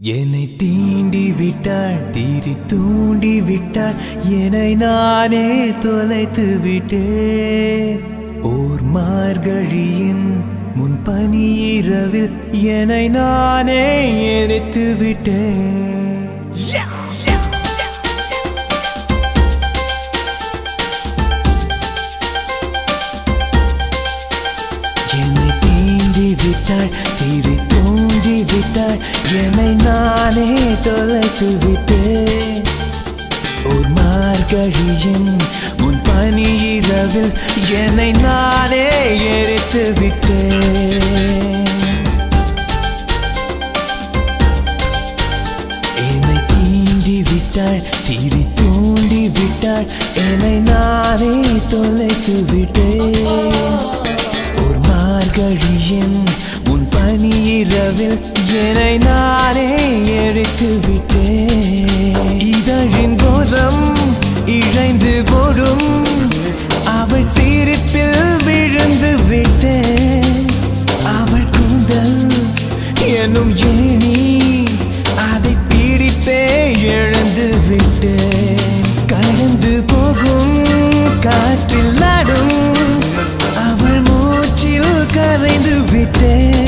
என்னை தீண்டி விட்டாள் தீரி தூண்டி விட்டாள் என்னை நானே தொலைத்து விட்டேன் ஓர் மார்கழியின் முன் பனி இரவில் என்னை நானே எரித்து விட்டேன் என்னை தீண்டி விட்டாள் தீரி தூண்டி விட்டாள் என்னை நானே தொலைத்து விட்டேன் ஒரு மார்கழியின் முன் பனி இரவில் என்னை நானே எரித்து விட்டேன் என்னை தீண்டி விட்டாள் தீரி தூண்டி விட்டாள் என்னை நானே தொலைத்து விட்டேன் ஒரு மார்கழியின் முன் பனி இரவில் என்னை நானே எரித்து விட்டேன் இதழின் கோரம் இழைந்து போடும் அவள் சிரிப்பில் விழுந்து விட்டேன் அவள் கூந்தல் எனும் ஏணி அதை பிடித்தே எழுந்து விட்டேன் கடந்து போகும் காற்றில் ஆடும் அவள் மூச்சில் கரைந்து விட்டேன்